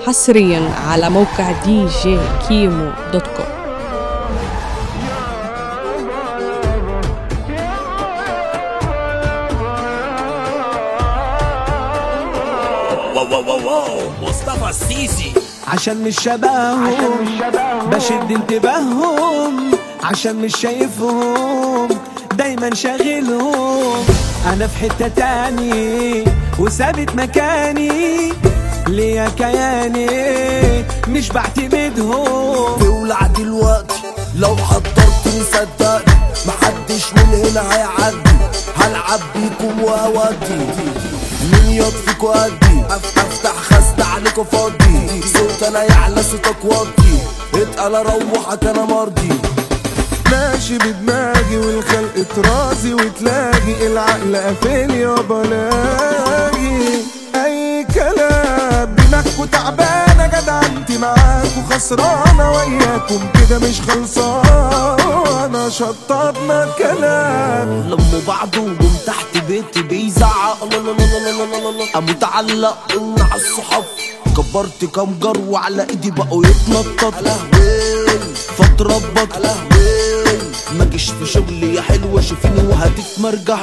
حصريا على موقع دي جي كيمو دوت كوم واو واو واو واو مصطفى السيسي عشان مش شبههم بشد انتباههم عشان مش شايفهم دايما شاغلهم انا في حتة تاني وثابت مكاني ليا كياني مش بعتمدهم تولع دلوقتي لو حضرتني صدقني محدش من هنا هيعدي هلعب بيكم واودي مين يطفيكوا قدي أف- افتح خزن عليكوا فاضي صوت انا يعلى صوتك واطي اتقل اروحك انا مرضي ماشي بدماغي والخلق ترازي وتلاقي العقل قافل يابا لاقي اي كلام دماغكوا تعبانه جدع انت معاكوا خسرانه وياكم كده مش خلصانه شطبنا الكلام لموا بعض وجم تحت بيتي بيزعق لا لا لا لا لا لا لا قاموا تعلق قلنا على الصحاب كبرت كام جرو على ايدي بقوا يتنطط فترة بط ما جيش في شغلي يا حلوة شوفيني وهتتمرجح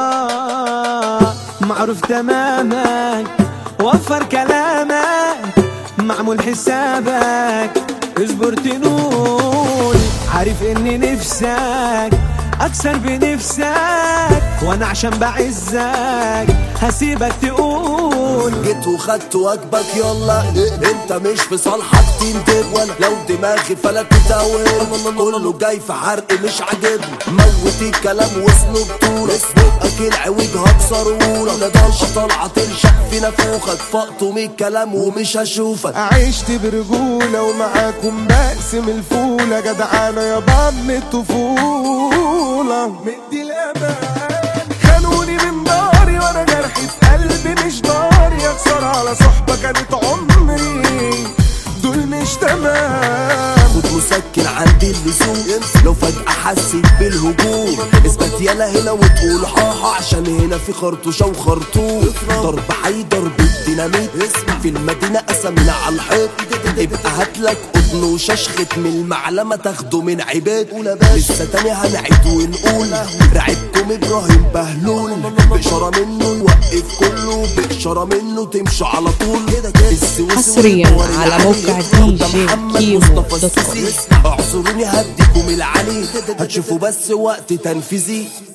آه معروف تماما وفر كلامك معمول حسابك اصبر تنول عارف اني نفسك اكسر بنفسك وانا عشان بعزك هسيبك تقول جيت وخدت واجبك يلا انت مش في صالحك تندب ولا لو دماغي فلتت اوهب كله جاي في حرق مش عاجبني موت الكلام واسلوب طولك بقك العويج هكسره لك ضلشه طالعه ترشق في نافوخك فقته من الكلام ومش هشوفك عشت برجولة ومعاكم بقسم الفولة جدعانة يا بطن الطفولة مدي الأمان خانوني من داري وأنا جرحي في قلبي مش داري أكسر على صحبة كانت عمري دول مش تمام خد مسكن عندي اللزوم لو فجأة حسيت بالهجوم اثبت يلا هنا وتقول حاحا عشان هنا في خرطوشة وخرطوم ضرب حي ضرب الديناميت في المدينة قسمنا على الحيط ابقى هاتلك قطن وششخت من المعلمة تاخده من عباد لسه تاني هنعيد ونقول رعبكم ابراهيم بهلول بإشارة منه يوقف كله بإشارة منه تمشوا على طول السويس حصرياً والموري على العلي. موقع دي ده جي محمد كيمو مصطفى دوت كوم. السيسي اعذروني هديكم العلي هتشوفوا بس وقت تنفيذي